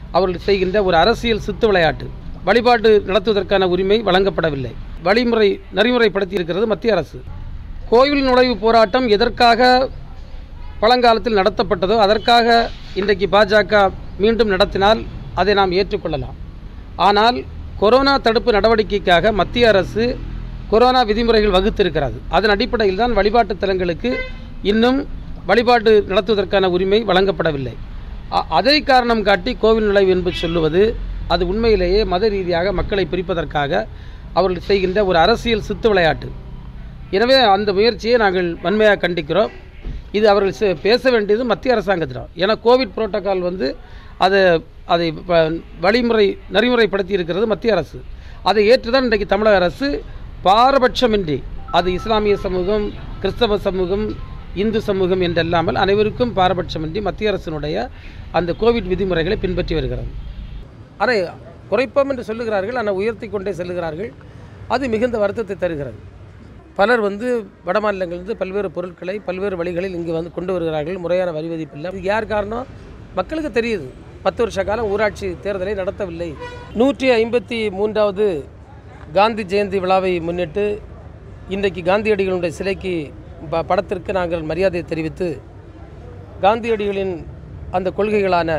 அவர்கள் செய்கின்ற ஒரு அரசியல் சித்து விளையாட்டு வழிபாடு நடத்துவதற்கான உரிமை வழங்கப்படவில்லை வழிமுறை நெறிமுறைப்படுத்தி இருக்கிறது மத்திய அரசு கோவில் நுழைவு போராட்டம் எதற்காக பழங்காலத்தில் நடத்தப்பட்டதோ அதற்காக இன்றைக்கு பாஜக மீண்டும் நடத்தினால் அதை நாம் ஏற்றுக்கொள்ளலாம் ஆனால் கொரோனா தடுப்பு நடவடிக்கைக்காக மத்திய அரசு கொரோனா விதிமுறைகள் வகுத்திருக்கிறது அதன் அடிப்படையில் தான் வழிபாட்டு தலங்களுக்கு இன்னும் வழிபாடு நடத்துவதற்கான உரிமை வழங்கப்படவில்லை அ- அதை காரணம் காட்டி கோவில் நுழைவு என்று சொல்லுவது அது உண்மையிலேயே மத ரீதியாக மக்களை பிரிப்பதற்காக அவர்கள் செய்கின்ற ஒரு அரசியல் சித்து விளையாட்டு எனவே அந்த முயற்சியை நாங்கள் வன்மையாக கண்டிக்கிறோம் இது அவர்கள் செ- பேச வேண்டியது மத்திய அரசாங்கத்திடம் ஏன்னா கோவிட் புரோட்டோகால் வந்து அதை அதை ப- வழிமுறை நெறிமுறைப்படுத்தி இருக்கிறது மத்திய அரசு அதை ஏற்றுதான் இன்றைக்கு தமிழக அரசு பாரபட்சமின்றி அது இஸ்லாமிய சமூகம் கிறிஸ்தவ சமூகம் இந்து சமூகம் என்றல்லாமல் அனைவருக்கும் பாரபட்சமின்றி மத்திய அரசினுடைய அந்த கோவிட் விதிமுறைகளை பின்பற்றி வருகிறது அதை குறைப்போம் என்று சொல்லுகிறார்கள் ஆனால் உயர்த்தி கொண்டே செல்லுகிறார்கள் அது மிகுந்த வருத்தத்தை தருகிறது பலர் வந்து வட மாநிலங்களிலிருந்து பல்வேறு பொருட்களை பல்வேறு வழிகளில் இங்கு வந்து கொண்டு வருகிறார்கள் முறையான வரி விதிப்பு இல்லை இதுக்கு யார் காரணம் மக்களுக்கு தெரியுது பத்து வருஷ காலம் ஊராட்சி தேர்தலை நடத்தவில்லை நூற்றி ஐம்பத்தி மூன்றாவது காந்தி ஜெயந்தி விழாவை முன்னிட்டு இன்றைக்கு காந்தியடிகளுடைய சிலைக்கு ப- படத்திற்கு நாங்கள் மரியாதை தெரிவித்து காந்தியடிகளின் அந்த கொள்கைகளான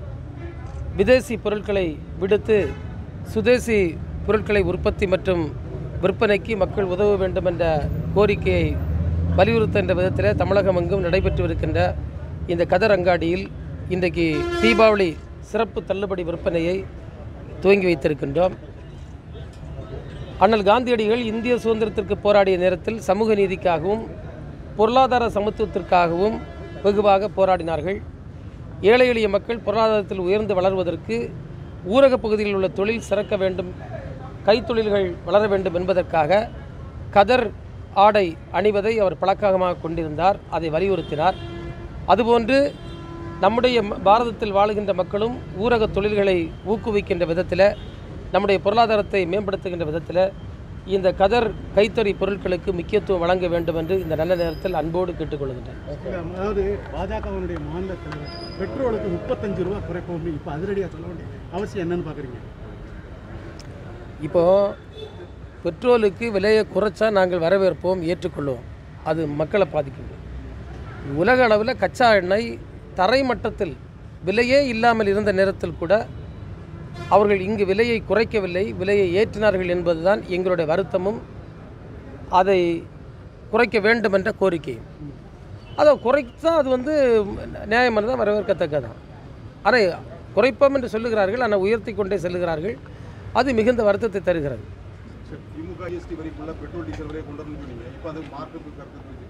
விதேசி பொருட்களை விடுத்து சுதேசி பொருட்களை உற்பத்தி மற்றும் விற்பனைக்கு மக்கள் உதவ வேண்டும் என்ற கோரிக்கையை வலியுறுத்துகின்ற விதத்தில் தமிழகம் எங்கும் நடைபெற்றிருக்கின்ற இந்த கதர் அங்காடியில் இன்றைக்கு தீபாவளி சிறப்பு தள்ளுபடி விற்பனையை துவங்கி வைத்திருக்கின்றோம் அண்ணல் காந்தியடிகள் இந்திய சுதந்திரத்திற்கு போராடிய நேரத்தில் சமூக நீதிக்காகவும் பொருளாதார சமத்துவத்திற்காகவும் வெகுவாக போராடினார்கள் ஏழை எளிய மக்கள் பொருளாதாரத்தில் உயர்ந்து வளர்வதற்கு ஊரகப் பகுதிகளில் உள்ள தொழில் சிறக்க வேண்டும் கைத்தொழில்கள் வளர வேண்டும் என்பதற்காக கதர் ஆடை அணிவதை அவர் பழக்கமாக கொண்டிருந்தார் அதை வலியுறுத்தினார் அதுபோன்று நம்முடைய ம- பாரதத்தில் வாழுகின்ற மக்களும் ஊரக தொழில்களை ஊக்குவிக்கின்ற விதத்தில் நம்முடைய பொருளாதாரத்தை மேம்படுத்துகின்ற விதத்தில் இந்த கதர் கைத்தறி பொருட்களுக்கு முக்கியத்துவம் வழங்க வேண்டும் என்று இந்த நல்ல நேரத்தில் அன்போடு கேட்டுக்கொள்கின்றேன் இல்ல, அதாவது பாஜகவினுடைய மாநில தலைவர் பெட்ரோலுக்கு முப்பத்தஞ்சு ரூபா குறைப்போம் அப்படின்னு இப்போ அதிரடியாக சொல்ல வேண்டிய அவசியம் என்னன்னு பார்க்குறீங்க இப்போது பெட்ரோலுக்கு விலையை குறைச்சா நாங்கள் வரவேற்போம் ஏற்றுக்கொள்வோம் அது மக்களை பாதிக்கின்றது உலக அளவில் கச்சா எண்ணெய் தரை மட்டத்தில் விலையே இல்லாமல் இருந்த நேரத்தில் கூட அவர்கள் இங்கு விலையை குறைக்கவில்லை விலையை ஏற்றினார்கள் என்பதுதான் எங்களுடைய வருத்தமும் அதை குறைக்க வேண்டும் என்ற கோரிக்கையும் அதை குறைத்தா அது வந்து நியாயமானதான் வரவேற்கத்தக்கதான் ஆனால் குறைப்போம் என்று சொல்லுகிறார்கள் ஆனால் உயர்த்தி கொண்டே செல்லுகிறார்கள் அது மிகுந்த வருத்தத்தை தருகிறது சரி, திமுக ஜிஎஸ்டி வரிக்குள்ள பெட்ரோல் டீசல் வரையை கொண்டு வரணும்னு சொன்னீங்க இப்போ அது மாற்று கருத்து தெரிவிச்சிருக்கீங்க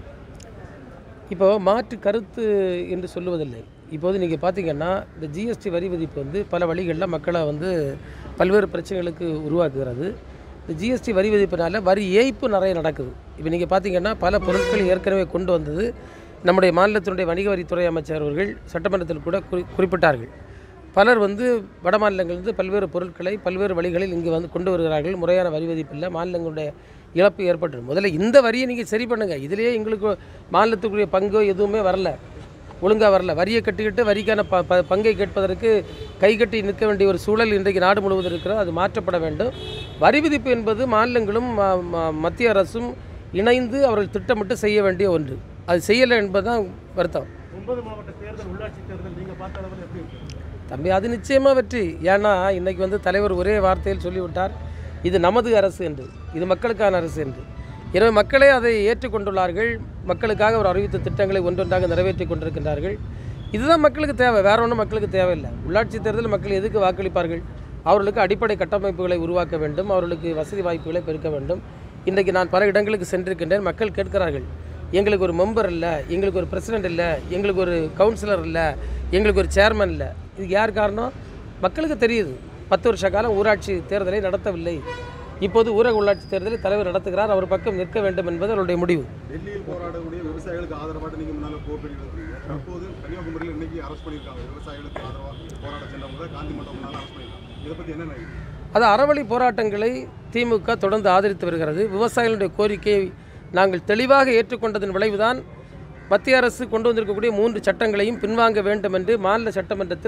இப்போ மாற்று கருத்து என்று சொல்லுவதில்லை இப்போது நீங்கள் பார்த்தீங்கன்னா இந்த ஜிஎஸ்டி வரி விதிப்பு வந்து பல வழிகளில் மக்களை வந்து பல்வேறு பிரச்சனைகளுக்கு உருவாக்குகிறது இந்த ஜிஎஸ்டி வரி விதிப்பினால வரி ஏய்ப்பு நிறைய நடக்குது இப்போ நீங்கள் பார்த்தீங்கன்னா பல பொருட்கள் ஏற்கனவே கொண்டு வந்தது நம்முடைய மாநிலத்தினுடைய வணிக வரித்துறை அமைச்சர் அவர்கள் சட்டமன்றத்தில் கூட குறி குறிப்பிட்டார்கள் பலர் வந்து வட மாநிலங்களிலிருந்து பல்வேறு பொருட்களை பல்வேறு வழிகளில் இங்கு வந்து கொண்டு வருகிறார்கள் முறையான வரி விதிப்பில்லை மாநிலங்களுடைய இழப்பு ஏற்பட்டுரும் முதல்ல இந்த வரியை நீங்கள் சரி பண்ணுங்கள் இதிலேயே எங்களுக்கு மாநிலத்துக்குரிய பங்கோ எதுவுமே வரல ஒழுங்காக வரல வரியை கட்டிக்கிட்டு வரிக்கான ப ப- பங்கை கேட்பதற்கு கை கட்டி நிற்க வேண்டிய ஒரு சூழல் இன்றைக்கு நாடு முழுவதும் இருக்கிறது அது மாற்றப்பட வேண்டும் வரி விதிப்பு என்பது மாநிலங்களும் ம- ம- மத்திய அரசும் இணைந்து அவர்கள் திட்டமிட்டு செய்ய வேண்டிய ஒன்று அது செய்யலை என்பதுதான் வருத்தம் ஒன்பது மாவட்ட தேர்தல் உள்ளாட்சி தேர்தல் நீங்கள் பார்த்த அளவில் எப்படி இருக்கு தம்பி அது நிச்சயமாக வெற்றி ஏன்னா இன்னைக்கு வந்து தலைவர் ஒரே வார்த்தையில் சொல்லிவிட்டார் இது நமது அரசு என்று இது மக்களுக்கான அரசு என்று எனவே மக்களே அதை ஏற்றுக்கொண்டுள்ளார்கள் மக்களுக்காக அவர் அறிவித்த திட்டங்களை ஒன்றொன்றாக நிறைவேற்றி கொண்டிருக்கின்றார்கள் இதுதான் மக்களுக்கு தேவை வேற ஒன்றும் மக்களுக்கு தேவையில்லை உள்ளாட்சி தேர்தல் மக்கள் எதுக்கு வாக்களிப்பார்கள் அவர்களுக்கு அடிப்படை கட்டமைப்புகளை உருவாக்க வேண்டும் அவர்களுக்கு வசதி வாய்ப்புகளை பெருக்க வேண்டும் இன்றைக்கு நான் பல இடங்களுக்கு சென்றிருக்கின்றேன் மக்கள் கேட்கிறார்கள் எங்களுக்கு ஒரு மெம்பர் இல்லை எங்களுக்கு ஒரு பிரசிடென்ட் இல்லை எங்களுக்கு ஒரு கவுன்சிலர் இல்லை எங்களுக்கு ஒரு சேர்மன் இல்லை இதுக்கு யார் காரணம் மக்களுக்கு தெரியுது பத்து வருஷ காலம் ஊராட்சி தேர்தலை நடத்தவில்லை இப்போது ஊரக உள்ளாட்சி தேர்தலை தலைவர் நடத்துகிறார் அவர் பக்கம் நிற்க வேண்டும் என்பது அவருடைய முடிவு டெல்லியில் போராடக்கூடிய விவசாயிகளுக்கு ஆதரவாக நீங்க முன்னால கோரிக்கை தற்போது கன்னியாகுமரியில் இன்னைக்கு அரெஸ்ட் பண்ணியிருக்காங்க விவசாயிகளுக்கு ஆதரவாக போராட சென்றவங்க காந்தி மண்டபம் முன்னால அரெஸ்ட் பண்ணியிருக்காங்க இதை பத்தி என்ன நினைக்கிறீங்க? அது அறவழி போராட்டங்களை திமுக தொடர்ந்து ஆதரித்து வருகிறது விவசாயிகளுடைய கோரிக்கையை நாங்கள் தெளிவாக ஏற்றுக்கொண்டதன் விளைவுதான் மத்திய அரசு கொண்டு வந்திருக்கக்கூடிய மூன்று சட்டங்களையும் பின்வாங்க வேண்டும் என்று மாநில சட்டமன்றத்தில்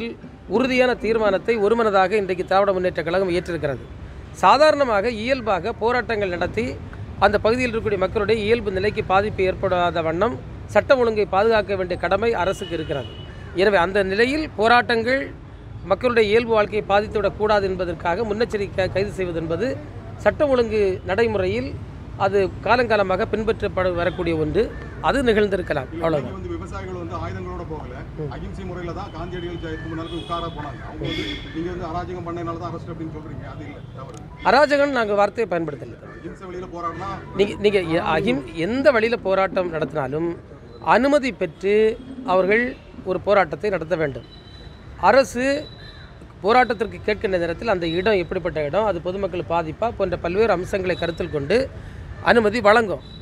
உறுதியான தீர்மானத்தை ஒருமனதாக இன்றைக்கு திராவிட முன்னேற்ற கழகம் ஏற்றிருக்கிறது சாதாரணமாக இயல்பாக போராட்டங்கள் நடத்தி அந்த பகுதியில் இருக்கக்கூடிய மக்களுடைய இயல்பு நிலைக்கு பாதிப்பு ஏற்படாத வண்ணம் சட்டம் ஒழுங்கை பாதுகாக்க வேண்டிய கடமை அரசுக்கு இருக்கிறது எனவே அந்த நிலையில் போராட்டங்கள் மக்களுடைய இயல்பு வாழ்க்கையை பாதித்துவிடக்கூடாது என்பதற்காக முன்னெச்சரிக்கை கைது செய்வது என்பது சட்டம் ஒழுங்கு நடைமுறையில் அது காலங்காலமாக பின்பற்றப்பட வரக்கூடிய ஒன்று அது நிகழ்ந்திருக்கலாம் அவ்வளவுதான் இன்னைக்கு வந்து விவசாயிகள் வந்து ஆயுதங்களோட போகல அகிம்சை முறையில தான் காந்தியடிகள் ஜெயத்துக்கு முன்னாடி போய் உட்கார போனாங்க அவங்க வந்து நீங்க வந்து அராஜகம் பண்ணனால தான் அரசு அப்படின்னு சொல்றீங்க அது இல்ல தவறு அராஜகம் நாங்கள் வார்த்தையை பயன்படுத்தலை அகிம்சை வழியில போராடினா நீங்கள் நீங்கள் அகிம் எந்த வழியில் போராட்டம் நடத்தினாலும் அனுமதி பெற்று அவர்கள் ஒரு போராட்டத்தை நடத்த வேண்டும் அரசு போராட்டத்திற்கு கேட்கின்ற நேரத்தில் அந்த இடம் எப்படிப்பட்ட இடம் அது பொதுமக்கள் பாதிப்பா போன்ற பல்வேறு அம்சங்களை கருத்தில் கொண்டு அனுமதி வழங்கும்